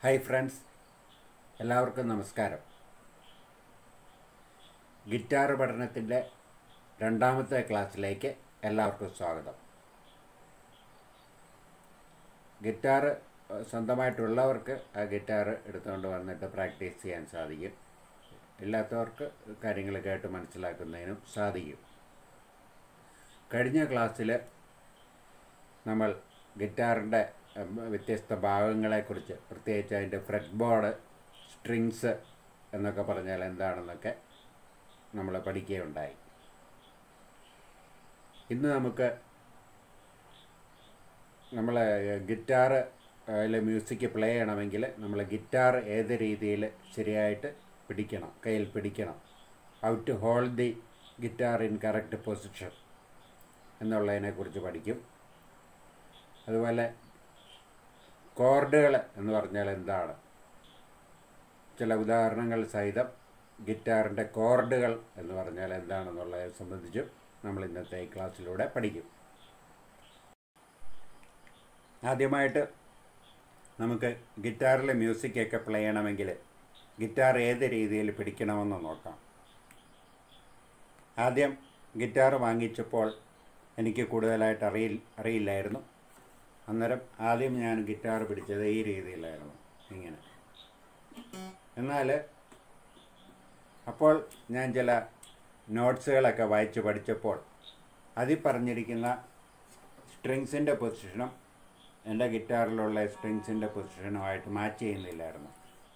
hi friends എല്ലാവർക്കും നമസ്കാരം guitar പഠനത്തിൻ്റെ രണ്ടാമത്തെ ക്ലാസ്സിലേക്ക് എല്ലാവർക്കും സ്വാഗതം ഗിറ്റാർ സ്വന്തമായിട്ടുള്ളവർക്ക് ആ ഗിറ്റാർ എടുത്തുകൊണ്ട് വന്നിട്ട് പ്രാക്ടീസ് ചെയ്യാൻ സാധിക്കും ഇല്ലാത്തവർക്ക് കാര്യങ്ങൾ കേട്ട് മനസ്സിലാക്കുന്നതിനും സാധിക്കും കഴിഞ്ഞ ക്ലാസ്സിൽ നമ്മൾ ഗിറ്റാറിൻ്റെ വ്യത്യസ്ത ഭാഗങ്ങളെക്കുറിച്ച് പ്രത്യേകിച്ച് അതിൻ്റെ ഫ്രെറ്റ് ബോർഡ് സ്ട്രിങ്സ് എന്നൊക്കെ പറഞ്ഞാൽ എന്താണെന്നൊക്കെ നമ്മൾ പഠിക്കുകയുണ്ടായി ഇന്ന് നമുക്ക് നമ്മൾ ഗിറ്റാർ അതിൽ മ്യൂസിക് പ്ലേ ചെയ്യണമെങ്കിൽ നമ്മൾ ഗിറ്റാർ ഏത് രീതിയിൽ ശരിയായിട്ട് പിടിക്കണം കയ്യിൽ പിടിക്കണം how to hold the guitar in correct position എന്നുള്ളതിനെക്കുറിച്ച് പഠിക്കും അതുപോലെ കോർഡുകൾ എന്ന് പറഞ്ഞാൽ എന്താണ് ചില ഉദാഹരണങ്ങൾ സഹിതം ഗിറ്റാറിൻ്റെ കോർഡുകൾ എന്ന് പറഞ്ഞാൽ എന്താണെന്നുള്ളതിനെ സംബന്ധിച്ചും നമ്മൾ ഇന്നത്തെ ഈ ക്ലാസ്സിലൂടെ പഠിക്കും ആദ്യമായിട്ട് നമുക്ക് ഗിറ്റാറിൽ മ്യൂസിക്കൊക്കെ പ്ലേ ചെയ്യണമെങ്കിൽ ഗിറ്റാർ ഏത് രീതിയിൽ പിടിക്കണമെന്ന് നോക്കാം ആദ്യം ഗിറ്റാർ വാങ്ങിച്ചപ്പോൾ എനിക്ക് കൂടുതലായിട്ട് അറിയി അറിയില്ലായിരുന്നു അന്നേരം ആദ്യം ഞാൻ ഗിറ്റാർ പിടിച്ചത് ഈ രീതിയിലായിരുന്നു ഇങ്ങനെ എന്നാൽ അപ്പോൾ ഞാൻ ചില നോട്ട്സുകളൊക്കെ വായിച്ച് പഠിച്ചപ്പോൾ അതിൽ പറഞ്ഞിരിക്കുന്ന സ്ട്രിങ്സിൻ്റെ പൊസിഷനും എൻ്റെ ഗിറ്റാറിലുള്ള സ്ട്രിങ്സിൻ്റെ പൊസിഷനുമായിട്ട് മാച്ച് ചെയ്യുന്നില്ലായിരുന്നു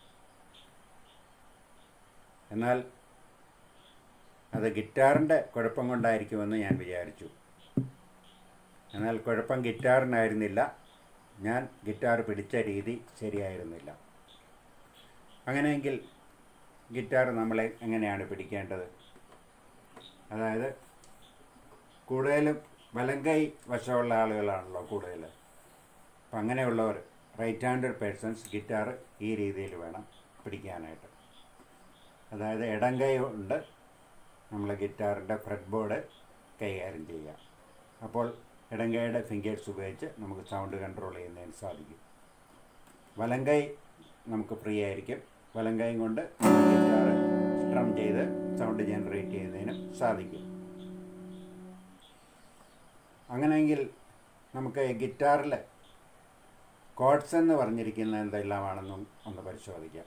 എന്നാൽ അത് ഗിറ്റാറിൻ്റെ കുഴപ്പം കൊണ്ടായിരിക്കുമെന്ന് ഞാൻ വിചാരിച്ചു എന്നാൽ കുഴപ്പം ഗിറ്റാറിനായിരുന്നില്ല ഞാൻ ഗിറ്റാർ പിടിച്ച രീതി ശരിയായിരുന്നില്ല അങ്ങനെയെങ്കിൽ ഗിറ്റാർ നമ്മളെ എങ്ങനെയാണ് പിടിക്കേണ്ടത് അതായത് കൂടുതലും വലങ്കൈ വശമുള്ള ആളുകളാണല്ലോ കൂടുതൽ അപ്പം അങ്ങനെയുള്ളവർ റൈറ്റ് ഹാൻഡഡ് പേഴ്സൺസ് ഗിറ്റാർ ഈ രീതിയിൽ വേണം പിടിക്കാനായിട്ട് അതായത് ഇടം കൈ കൊണ്ട് നമ്മൾ ഗിറ്റാറിൻ്റെ ഫ്രെഡ് ബോർഡ് കൈകാര്യം ചെയ്യുക അപ്പോൾ ഇടങ്കൈയുടെ ഫിംഗേഴ്സ് ഉപയോഗിച്ച് നമുക്ക് സൗണ്ട് കൺട്രോൾ ചെയ്യുന്നതിന് സാധിക്കും വലങ്കൈ നമുക്ക് ഫ്രീ ആയിരിക്കും വലങ്കൈ കൊണ്ട് ഗിറ്റാർ സ്ട്രം ചെയ്ത് സൗണ്ട് ജനറേറ്റ് ചെയ്യുന്നതിനും സാധിക്കും അങ്ങനെയെങ്കിൽ നമുക്ക് ഗിറ്റാറിൽ കോഡ്സ് എന്ന് പറഞ്ഞിരിക്കുന്ന എന്തെല്ലാമാണെന്നും ഒന്ന് പരിശോധിക്കാം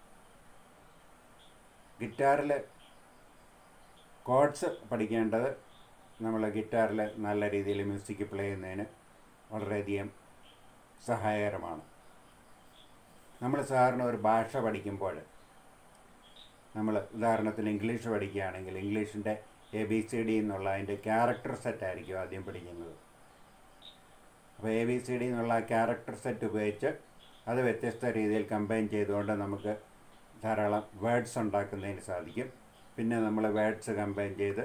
ഗിറ്റാറിൽ കോഡ്സ് പഠിക്കേണ്ടത് നമ്മൾ ഗിറ്റാറിൽ നല്ല രീതിയിൽ മ്യൂസിക് പ്ലേ ചെയ്യുന്നതിന് വളരെയധികം സഹായകരമാണ് നമ്മൾ സാധാരണ ഒരു ഭാഷ പഠിക്കുമ്പോൾ നമ്മൾ ഉദാഹരണത്തിന് ഇംഗ്ലീഷ് പഠിക്കുകയാണെങ്കിൽ ഇംഗ്ലീഷിൻ്റെ എ ബി സി ഡി എന്നുള്ള അതിൻ്റെ ക്യാരക്ടർ സെറ്റ് ആയിരിക്കും ആദ്യം പഠിക്കുന്നത് അപ്പോൾ എ ബി സി ഡി എന്നുള്ള ക്യാരക്ടർ സെറ്റ് ഉപയോഗിച്ച് അത് വ്യത്യസ്ത രീതിയിൽ കമ്പൈൻ ചെയ്തുകൊണ്ട് നമുക്ക് ധാരാളം വേർഡ്സ് ഉണ്ടാക്കുന്നതിന് സാധിക്കും പിന്നെ നമ്മൾ വേർഡ്സ് കമ്പൈൻ ചെയ്ത്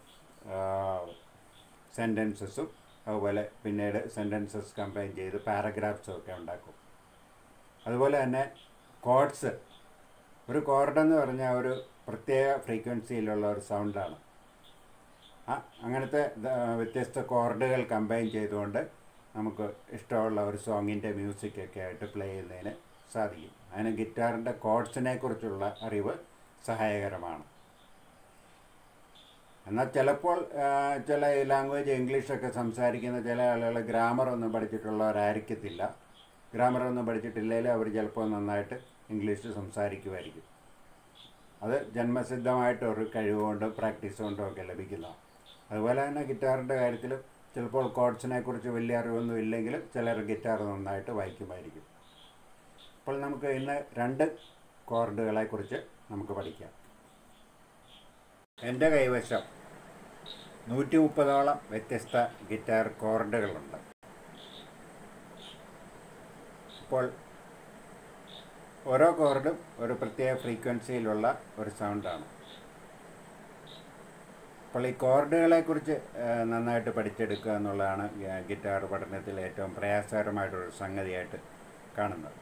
സെൻറ്റൻസസും അതുപോലെ പിന്നീട് സെൻറ്റൻസസ് കമ്പൈൻ ചെയ്ത് പാരഗ്രാഫ്സും ഒക്കെ ഉണ്ടാക്കും അതുപോലെ തന്നെ കോഡ്സ് ഒരു കോർഡെന്ന് പറഞ്ഞാൽ ഒരു പ്രത്യേക ഫ്രീക്വൻസിയിലുള്ള ഒരു സൗണ്ടാണ് ആ അങ്ങനത്തെ വ്യത്യസ്ത കോർഡുകൾ കമ്പൈൻ ചെയ്തുകൊണ്ട് നമുക്ക് ഇഷ്ടമുള്ള ഒരു സോങ്ങിൻ്റെ മ്യൂസിക്കൊക്കെ ആയിട്ട് പ്ലേ ചെയ്യുന്നതിന് സാധിക്കും അതിന് ഗിറ്റാറിൻ്റെ കോഡ്സിനെ കുറിച്ചുള്ള അറിവ് സഹായകരമാണ് എന്നാൽ ചിലപ്പോൾ ചില ലാംഗ്വേജ് ഇംഗ്ലീഷൊക്കെ സംസാരിക്കുന്ന ചില ആളുകൾ ഗ്രാമർ ഒന്നും പഠിച്ചിട്ടുള്ളവരായിരിക്കത്തില്ല ഗ്രാമർ ഒന്നും പഠിച്ചിട്ടില്ലെങ്കിൽ അവർ ചിലപ്പോൾ നന്നായിട്ട് ഇംഗ്ലീഷ് സംസാരിക്കുമായിരിക്കും അത് ജന്മസിദ്ധമായിട്ട് ഒരു കഴിവുകൊണ്ടും പ്രാക്ടീസ് കൊണ്ടും ഒക്കെ ലഭിക്കുന്നതാണ് അതുപോലെ തന്നെ ഗിറ്റാറിൻ്റെ കാര്യത്തിലും ചിലപ്പോൾ കോഡ്സിനെ കുറിച്ച് വലിയ അറിവൊന്നും ഇല്ലെങ്കിലും ചിലർ ഗിറ്റാർ നന്നായിട്ട് വായിക്കുമായിരിക്കും അപ്പോൾ നമുക്ക് ഇന്ന് രണ്ട് കോർഡുകളെക്കുറിച്ച് നമുക്ക് പഠിക്കാം എൻ്റെ കൈവശം നൂറ്റി മുപ്പതോളം വ്യത്യസ്ത ഗിറ്റാർ കോർഡുകളുണ്ട് അപ്പോൾ ഓരോ കോർഡും ഒരു പ്രത്യേക ഫ്രീക്വൻസിയിലുള്ള ഒരു സൗണ്ടാണ് അപ്പോൾ ഈ കോർഡുകളെക്കുറിച്ച് നന്നായിട്ട് പഠിച്ചെടുക്കുക എന്നുള്ളതാണ് ഗിറ്റാർ പഠനത്തിൽ ഏറ്റവും പ്രയാസകരമായിട്ടൊരു സംഗതിയായിട്ട് കാണുന്നത്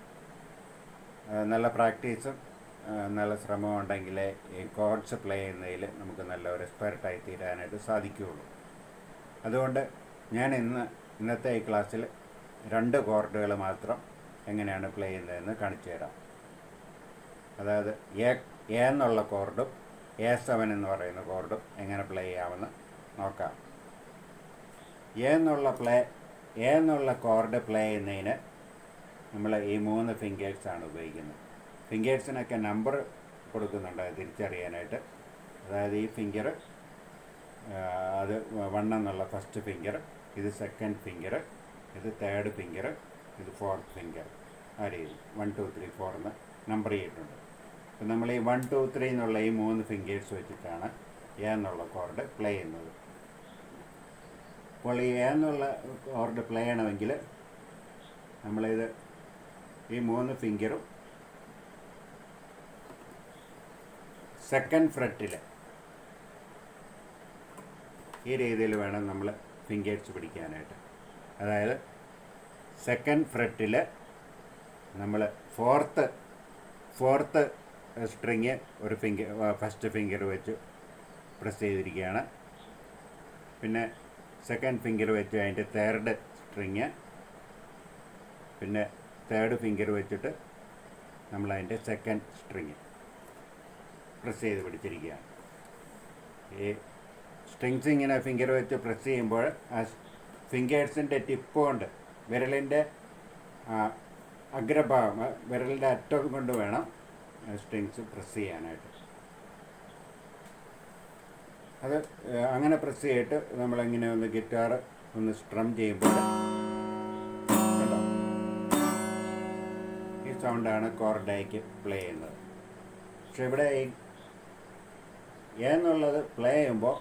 നല്ല പ്രാക്ടീസും നല്ല ശ്രമം ഉണ്ടെങ്കിൽ ഈ കോഡ്സ് പ്ലേ ചെയ്യുന്നതിൽ നമുക്ക് നല്ല ഒരു എക്സ്പെർട്ടായി തീരാനായിട്ട് സാധിക്കുകയുള്ളൂ അതുകൊണ്ട് ഞാൻ ഇന്ന് ഇന്നത്തെ ഈ ക്ലാസ്സിൽ രണ്ട് കോർഡുകൾ മാത്രം എങ്ങനെയാണ് പ്ലേ ചെയ്യുന്നതെന്ന് കാണിച്ചു തരാം അതായത് എ എ എന്നുള്ള കോർഡും എ സെവൻ എന്ന് പറയുന്ന കോർഡും എങ്ങനെ പ്ലേ ചെയ്യാമെന്ന് നോക്കാം എ എന്നുള്ള പ്ലേ എ എന്നുള്ള കോർഡ് പ്ലേ ചെയ്യുന്നതിന് നമ്മൾ ഈ മൂന്ന് ഫിംഗേഴ്സാണ് ഉപയോഗിക്കുന്നത് ഫിംഗേഴ്സിനൊക്കെ നമ്പർ കൊടുക്കുന്നുണ്ട് അത് തിരിച്ചറിയാനായിട്ട് അതായത് ഈ ഫിംഗർ അത് വൺ എന്നുള്ള ഫസ്റ്റ് ഫിംഗർ ഇത് സെക്കൻഡ് ഫിംഗർ ഇത് തേർഡ് ഫിംഗർ ഇത് ഫോർത്ത് ഫിംഗർ ആ രീതി വൺ ടു ത്രീ ഫോർ എന്ന് നമ്പർ ചെയ്തിട്ടുണ്ട് അപ്പം നമ്മൾ ഈ വൺ ടു ത്രീ എന്നുള്ള ഈ മൂന്ന് ഫിംഗേഴ്സ് വെച്ചിട്ടാണ് എ എന്നുള്ള കോർഡ് പ്ലേ ചെയ്യുന്നത് അപ്പോൾ ഈ എ എന്നുള്ള കോർഡ് പ്ലേ ചെയ്യണമെങ്കിൽ നമ്മളിത് ഈ മൂന്ന് ഫിംഗറും സെക്കൻഡ് ഫ്രെറ്റിൽ ഈ രീതിയിൽ വേണം നമ്മൾ ഫിംഗേഴ്സ് പിടിക്കാനായിട്ട് അതായത് സെക്കൻഡ് ഫ്രെറ്റിൽ നമ്മൾ ഫോർത്ത് ഫോർത്ത് സ്ട്രിങ് ഒരു ഫിംഗർ ഫസ്റ്റ് ഫിംഗർ വെച്ച് പ്രസ് ചെയ്തിരിക്കുകയാണ് പിന്നെ സെക്കൻഡ് ഫിംഗർ വെച്ച് അതിൻ്റെ തേർഡ് സ്ട്രിങ് പിന്നെ തേർഡ് ഫിംഗർ വെച്ചിട്ട് നമ്മൾ അതിൻ്റെ സെക്കൻഡ് സ്ട്രിങ് പ്രസ് ചെയ്ത് പിടിച്ചിരിക്കുകയാണ് ഈ സ്ട്രിങ്സ് ഇങ്ങനെ ഫിംഗർ വെച്ച് പ്രസ് ചെയ്യുമ്പോൾ ആ ഫിംഗേഴ്സിൻ്റെ ടിപ്പ് കൊണ്ട് വിരലിൻ്റെ അഗ്രഭാഗം ആ വിരലിൻ്റെ അറ്റം കൊണ്ട് വേണം സ്ട്രിങ്സ് പ്രസ് ചെയ്യാനായിട്ട് അത് ഏഹ്, അങ്ങനെ പ്രസ് ചെയ്തിട്ട് നമ്മളിങ്ങനെ ഒന്ന് ഗിറ്റാർ ഒന്ന് സ്ട്രം ചെയ്യുമ്പോൾ കണ്ടോ ഈ സൗണ്ടാണ് കോർഡായിക്ക് പ്ലേ ചെയ്യുന്നത് പക്ഷെ ഇവിടെ ഈ എ എന്നുള്ളത് പ്ലേ ചെയ്യുമ്പോൾ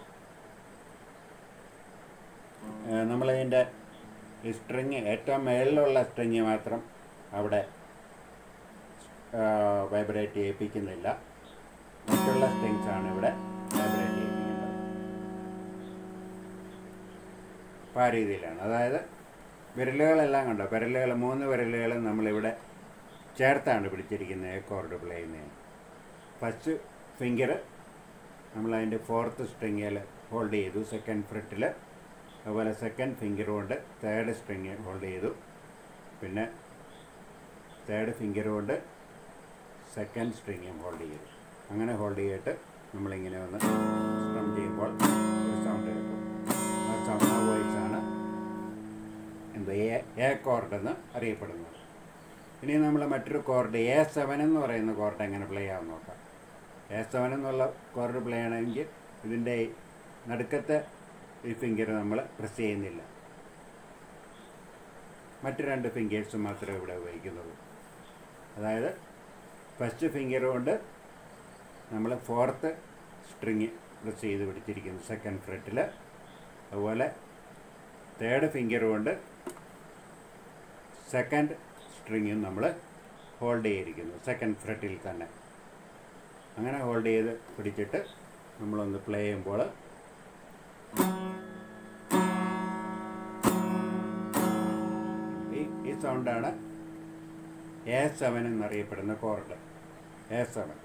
നമ്മളതിൻ്റെ ഈ സ്ട്രിങ് ഏറ്റവും മേളിലുള്ള സ്ട്രിങ് മാത്രം അവിടെ വൈബ്രേറ്റ് ചെയ്യിപ്പിക്കുന്നില്ല മറ്റുള്ള സ്ട്രിങ്സ് ആണ് ഇവിടെ വൈബ്രേറ്റ് ചെയ്യിപ്പിക്കേണ്ടത് അപ്പോൾ ആ രീതിയിലാണ് അതായത് വിരലുകളെല്ലാം കണ്ടോ വിരലുകൾ മൂന്ന് വിരലുകൾ നമ്മളിവിടെ ചേർത്താണ് പിടിച്ചിരിക്കുന്നത് എ കോർഡ് പ്ലേ ചെയ്യുന്നതിന് ഫസ്റ്റ് ഫിംഗർ നമ്മൾ അതിൻ്റെ ഫോർത്ത് സ്ട്രിങ്ങിൽ ഹോൾഡ് ചെയ്തു സെക്കൻഡ് ഫ്രിറ്റിൽ അതുപോലെ സെക്കൻഡ് ഫിംഗർ കൊണ്ട് തേർഡ് സ്ട്രിങ് ഹോൾഡ് ചെയ്തു പിന്നെ തേർഡ് ഫിംഗർ കൊണ്ട് സെക്കൻഡ് സ്ട്രിങ്ങും ഹോൾഡ് ചെയ്തു അങ്ങനെ ഹോൾഡ് ചെയ്തിട്ട് നമ്മളിങ്ങനെ ഒന്ന് സ്ട്രം ചെയ്യുമ്പോൾ ഒരു സൗണ്ട് കേൾക്കും ആ സൗണ്ട് ആ വോയിസ് ആണ് എന്താ എ എ കോർഡ് എന്ന് അറിയപ്പെടുന്നത് ഇനി നമ്മൾ മറ്റൊരു കോർഡ് എ സെവൻ എന്ന് പറയുന്ന കോർഡ് എങ്ങനെ പ്ലേ ആവും നോക്കാം എ സെവൻ എന്നുള്ള കോർഡ് പ്ലേ ചെയ്യണമെങ്കിൽ ഇതിൻ്റെ ഈ നടുക്കത്തെ ഈ ഫിംഗർ നമ്മൾ പ്രസ് ചെയ്യുന്നില്ല മറ്റ് രണ്ട് ഫിംഗേഴ്സ് മാത്രമേ ഇവിടെ ഉപയോഗിക്കുന്നുള്ളൂ അതായത് ഫസ്റ്റ് ഫിംഗർ കൊണ്ട് നമ്മൾ ഫോർത്ത് സ്ട്രിങ് പ്രസ് ചെയ്ത് പിടിച്ചിരിക്കുന്നു സെക്കൻഡ് ഫ്രെറ്റിൽ അതുപോലെ തേർഡ് ഫിംഗർ കൊണ്ട് സെക്കൻഡ് സ്ട്രിങ്ങും നമ്മൾ ഹോൾഡ് ചെയ്തിരിക്കുന്നു സെക്കൻഡ് ഫ്രെറ്റിൽ തന്നെ അങ്ങനെ ഹോൾഡ് ചെയ്ത് പിടിച്ചിട്ട് നമ്മളൊന്ന് പ്ലേ ചെയ്യുമ്പോൾ ഈ ഈ സൗണ്ടാണ് എ സെവൻ എന്നറിയപ്പെടുന്ന കോർഡ് എ സെവൻ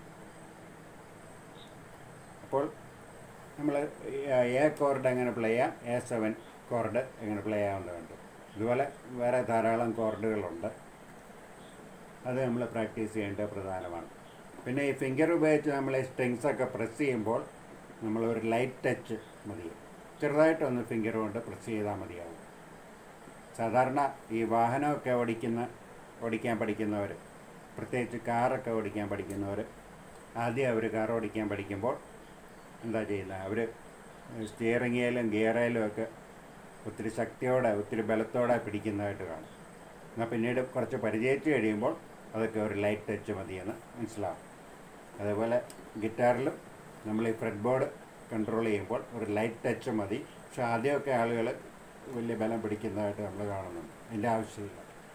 അപ്പോൾ നമ്മൾ എ കോർഡ് എങ്ങനെ പ്ലേ ചെയ്യാം എ സെവൻ കോർഡ് എങ്ങനെ പ്ലേ ചെയ്യാവുന്നതുണ്ട് ഇതുപോലെ വേറെ ധാരാളം കോർഡുകളുണ്ട് അത് നമ്മൾ പ്രാക്ടീസ് ചെയ്യേണ്ടത് പ്രധാനമാണ് പിന്നെ ഈ ഫിംഗർ ഉപയോഗിച്ച് നമ്മൾ ഈ സ്ട്രിങ്സ് ഒക്കെ പ്രസ് ചെയ്യുമ്പോൾ നമ്മൾ ഒരു ലൈറ്റ് ടച്ച് മതി ചെറുതായിട്ടൊന്ന് ഫിംഗർ കൊണ്ട് പ്രസ് ചെയ്താൽ മതിയാവും സാധാരണ ഈ വാഹനമൊക്കെ ഓടിക്കുന്ന ഓടിക്കാൻ പഠിക്കുന്നവർ പ്രത്യേകിച്ച് കാറൊക്കെ ഓടിക്കാൻ പഠിക്കുന്നവർ ആദ്യം അവർ കാർ ഓടിക്കാൻ പഠിക്കുമ്പോൾ എന്താ ചെയ്യുന്നത് അവർ സ്റ്റിയറിങ്ങിലും ഗിയറയിലും ഒക്കെ ഒത്തിരി ശക്തിയോടെ ഒത്തിരി ബലത്തോടെ പിടിക്കുന്നതായിട്ട് കാണും എന്നാൽ പിന്നീട് കുറച്ച് പരിചയിച്ച് കഴിയുമ്പോൾ അതൊക്കെ ഒരു ലൈറ്റ് ടച്ച് മതിയെന്ന് മനസ്സിലാവും അതേപോലെ ഗിറ്റാറിലും നമ്മൾ ഈ ഫ്രെഡ് ബോർഡ് കൺട്രോൾ ചെയ്യുമ്പോൾ ഒരു ലൈറ്റ് ടച്ച് മതി പക്ഷെ ആദ്യമൊക്കെ ആളുകൾ വലിയ ബലം പിടിക്കുന്നതായിട്ട് നമ്മൾ കാണുന്നുണ്ട് അതിൻ്റെ ആവശ്യമില്ല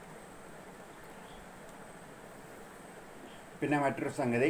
പിന്നെ മറ്റൊരു സംഗതി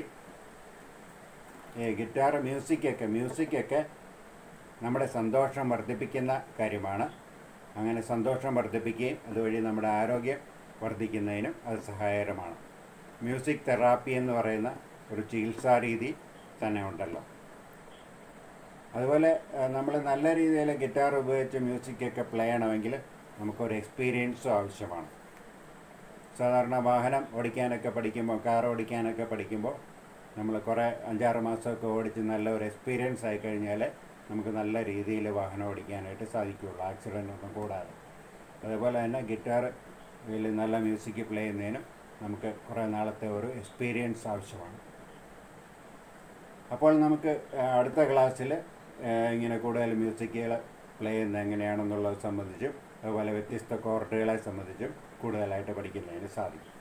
ഈ ഗിറ്റാർ മ്യൂസിക്കൊക്കെ മ്യൂസിക്കൊക്കെ നമ്മുടെ സന്തോഷം വർദ്ധിപ്പിക്കുന്ന കാര്യമാണ് അങ്ങനെ സന്തോഷം വർദ്ധിപ്പിക്കുകയും അതുവഴി നമ്മുടെ ആരോഗ്യം വർദ്ധിക്കുന്നതിനും അത് സഹായകരമാണ് മ്യൂസിക് തെറാപ്പി എന്ന് പറയുന്ന ഒരു ചികിത്സാ രീതി തന്നെ ഉണ്ടല്ലോ അതുപോലെ നമ്മൾ നല്ല രീതിയിൽ ഗിറ്റാർ ഉപയോഗിച്ച് മ്യൂസിക്കൊക്കെ പ്ലേ ചെയ്യണമെങ്കിൽ നമുക്കൊരു എക്സ്പീരിയൻസും ആവശ്യമാണ് സാധാരണ വാഹനം ഓടിക്കാനൊക്കെ പഠിക്കുമ്പോൾ കാർ ഓടിക്കാനൊക്കെ പഠിക്കുമ്പോൾ നമ്മൾ കുറേ അഞ്ചാറ് മാസമൊക്കെ ഓടിച്ച് നല്ല ഒരു എക്സ്പീരിയൻസ് ആയി കഴിഞ്ഞാൽ നമുക്ക് നല്ല രീതിയിൽ വാഹനം ഓടിക്കാനായിട്ട് സാധിക്കുകയുള്ളൂ ആക്സിഡൻ്റ് ഒന്നും കൂടാതെ അതേപോലെ തന്നെ ഗിറ്റാർ ഇതിൽ നല്ല മ്യൂസിക് പ്ലേ ചെയ്യുന്നതിനും നമുക്ക് കുറേ നാളത്തെ ഒരു എക്സ്പീരിയൻസ് ആവശ്യമാണ് അപ്പോൾ നമുക്ക് ആ, അടുത്ത ക്ലാസ്സിൽ ഇങ്ങനെ കൂടുതൽ മ്യൂസിക്കുകൾ പ്ലേ ചെയ്യുന്നത് എങ്ങനെയാണെന്നുള്ളത് സംബന്ധിച്ചും അതുപോലെ വ്യത്യസ്ത കോർഡുകളെ സംബന്ധിച്ചും കൂടുതലായിട്ട് പഠിക്കുന്നതിന് സാധിക്കും